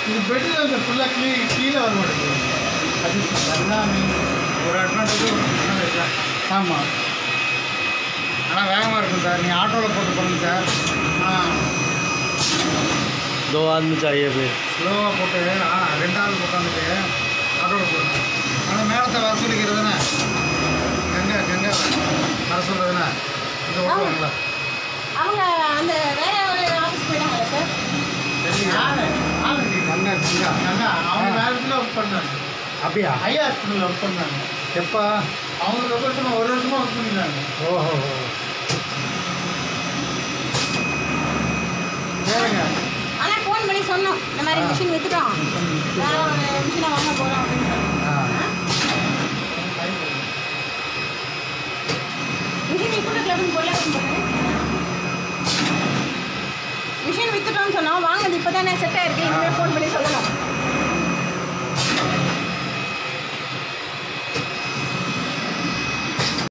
இது பெட்டில் இந்த ஃபுல்லாக க்ளீ கீழே வர மாட்டேங்குது அது எல்லாமே ஒரு அட்வான்டேஜ் ஒரு டிஸ்அட்வான்டேஜ் தான் ஆமாம் ஆனால் வேகமாக இருக்கும் சார் நீங்கள் ஆட்டோவில் போட்டு போகணும் சார் ஆ दो आदमी चाहिए फिर ஸ்லோவாக போட்டு ஆ ரெண்டு ஆள் உட்காந்துட்டு ஆட்டோவில் போடணும் ஆனால் மேலத்தை வர சொல்லிக்கிறதுனே கங்கை கங்கை வர சொல்கிறதுனே இந்த ஓட்டுவாங்களா அவங்க அந்த வேற ஒரு ஆஃபீஸ் போயிட்டாங்க சார் யாரு ஆளு கங்கை கங்கா அண்ணா அவங்க வேறு இடத்துல ஒர்க் பண்ணாங்க அப்படியா ஐயா ஹாஸ்பிட்டலில் ஒர்க் பண்ணாங்க எப்போ அவங்க ரொம்ப வருஷமா ஒரு வருஷமாக ஒர்க் பண்ணிருந்தாங்க ஓஹோ கேளுங்க ஆனா ஃபோன் பண்ணி சொன்னோம் இந்த மாதிரி மிஷின் வித்துட்டோம் வேற ஒரு மிஷினை வாங்க போறோம் அப்படின்னு ஆ மிஷின் இப்போ கிளப்னு போல மிஷின் வித்துட்டோம்னு சொன்னோம் வாங்கினது இப்போ தானே செட் ஆயிருக்கு இனிமேல் ஃபோன் பண்ணி சொல்லணும்